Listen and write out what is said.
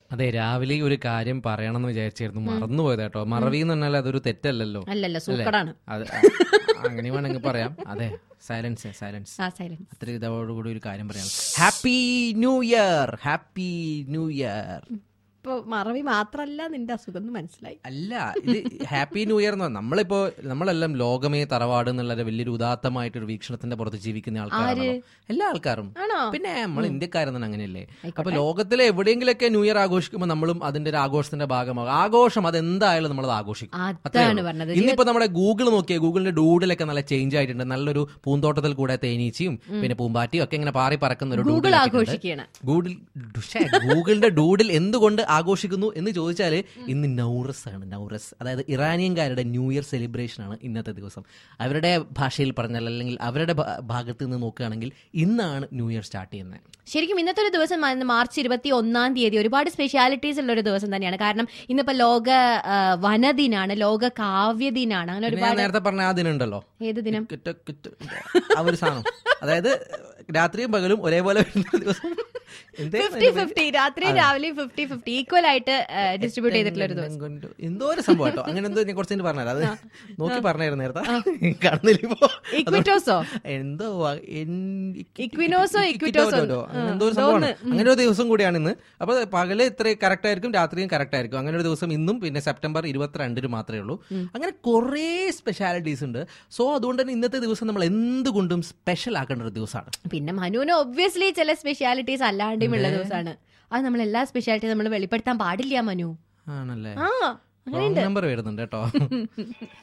അതെ രാവിലെ ഒരു കാര്യം പറയണമെന്ന് വിചാരിച്ചായിരുന്നു മറന്നുപോയത് കേട്ടോ മറവി എന്ന് പറഞ്ഞാൽ അതൊരു തെറ്റല്ലല്ലോ അല്ലല്ല സൂക്കടാണ് അത് അങ്ങനെ വേണമെങ്കിൽ പറയാം അതെ സൈലൻസ് സൈലൻസ് ആ സൈലൻസ് അത്ര ഇതോടുകൂടി ഒരു കാര്യം പറയാം happy new year happy new year ഇപ്പൊ മറവി മാത്രല്ല നിന്റെ അസുഖം എന്ന് മനസ്സിലായി അല്ല ഇത് ഹാപ്പി ന്യൂ ഇയർ എന്ന് പറഞ്ഞാൽ നമ്മളിപ്പോ നമ്മളെല്ലാം ലോകമേ തറവാട് എന്നുള്ള വലിയൊരു ഉദാത്തമായിട്ടൊരു വീക്ഷണത്തിന്റെ പുറത്ത് ജീവിക്കുന്ന ആൾക്കാരാണല്ലോ എല്ലാ ആൾക്കാരും ആണോ പിന്നെ നമ്മൾ ഇന്ത്യക്കാരെന്നാണ് അങ്ങനെയല്ലേ അപ്പൊ ലോകത്തിലെ എവിടെയെങ്കിലൊക്കെ ന്യൂ ഇയർ ആഘോഷിക്കുമ്പോൾ നമ്മളും അതിന്റെ ഒരു ആഘോഷത്തിന്റെ ഭാഗമാകും ആഘോഷം അതെന്തായാലും നമ്മൾ ആഘോഷിക്കും അത്രേ അതാണ് ഉള്ളൂ. പറഞ്ഞത് ഇന്നിപ്പോ നമ്മുടെ ഗൂഗിൾ നോക്കിയാൽ ഗൂഗിളിന്റെ ഡൂഡിലൊക്കെ നല്ല ചേഞ്ച് ആയിട്ടുണ്ട് നല്ലൊരു പൂന്തോട്ടത്തിൽ കൂടെ തേനീച്ചയും പിന്നെ പൂമ്പാറ്റിയും ഒക്കെ ഇങ്ങനെ പാറി പറക്കുന്ന ഒരു ഗൂഗിൾ ഡൂഡിൽ ആഘോഷിക്കുകയാണ് ഗൂഗിൾ ശ്ശേ, ഗൂഗിളിന്റെ ഡൂഡിൽ എന്തുകൊണ്ട് ആഘോഷിക്കുന്നു എന്ന് ചോദിച്ചാല് ഇന്ന് നൗറസ് ആണ് നൗറസ് അതായത് ഇറാനിയൻകാരുടെ ന്യൂ ഇയർ സെലിബ്രേഷൻ ആണ് ഇന്നത്തെ ദിവസം അവരുടെ ഭാഷയിൽ പറഞ്ഞാൽ അല്ലെങ്കിൽ അവരുടെ ഭാ- ഭാഗത്ത് നിന്ന് നോക്കുകയാണെങ്കിൽ ഇന്നാണ് ന്യൂ ഇയർ സ്റ്റാർട്ട് ചെയ്യുന്നത് ശരിക്കും ഇന്നത്തെ ഒരു ദിവസം ഇന്ന് മാർച്ച് ഇരുപത്തി ഒന്നാം തീയതി ഒരുപാട് സ്പെഷ്യാലിറ്റീസ് ഉള്ള ഒരു ദിവസം തന്നെയാണ് കാരണം ഇന്നിപ്പോ ലോക ആ, വനദിനാണ് ലോക കാവ്യദിനാണ് അങ്ങനെ പിന്നെ ഞാൻ ഒരുപാട് നേരത്തെ പറഞ്ഞ ആ ദിനം ഉണ്ടല്ലോ ഏത് ദിനം കിറ്റ് കിറ്റ് ആ ഒരു സാധനം അതായത് രാത്രിയും പകലും ഒരേപോലെ വരുന്ന ദിവസം എന്തേ ഫിഫ്റ്റി ഫിഫ്റ്റി രാത്രിയും രാവിലെയും ഫിഫ്റ്റി ഫിഫ്റ്റി ഈക്വൽ ആയിട്ട് ഡിസ്ട്രിബ്യൂട്ട് ചെയ്തിട്ടുള്ള ഒരു ദിവസം കൊണ്ട് എന്തോ ഒരു സംഭവം കേട്ടോ അങ്ങനെ എന്തോ ഞാൻ കുറച്ച് പറഞ്ഞത് അത് നോക്കി പറഞ്ഞായിരുന്നു നേരത്തെ കാണുന്നില്ല ഇപ്പോ ഇക്വിറ്റോസോ എന്തോ ആ, എൻ- ഇക്വിനോസോ, ഇക്വിറ്റോസോ? ഇക്വിറ്റോസോ, അങ്ങനെ എന്തോ ഒരു സംഭവമാണ് അങ്ങനെ ഒരു ദിവസം കൂടിയാണ് ഇന്ന് അപ്പൊ പകല് ഇത്ര കറക്റ്റ് ആയിരിക്കും രാത്രിയും കറക്റ്റ് ആയിരിക്കും അങ്ങനെ ഒരു ദിവസം ഇന്നും പിന്നെ സെപ്റ്റംബർ ഇരുപത്തിരണ്ടിന് മാത്രമേ ഉള്ളൂ അങ്ങനെ കുറേ സ്പെഷ്യാലിറ്റീസ് ഉണ്ട് സോ അതുകൊണ്ട് തന്നെ ഇന്നത്തെ ദിവസം നമ്മൾ എന്തുകൊണ്ടും സ്പെഷ്യൽ ആക്കേണ്ട ഒരു ദിവസമാണ് പിന്നെ മനുവിന് ഒബ്വിയസ്ലി ചില സ്പെഷ്യാലിറ്റീസ് അല്ലാണ്ടും ഉള്ള ദിവസമാണ് അത് നമ്മൾ എല്ലാ സ്പെഷ്യാലിറ്റി നമ്മൾ വെളിപ്പെടുത്താൻ പാടില്ല മനു ആണല്ലേ ആ റോങ് നമ്പർ വരുന്നുണ്ട് കേട്ടോ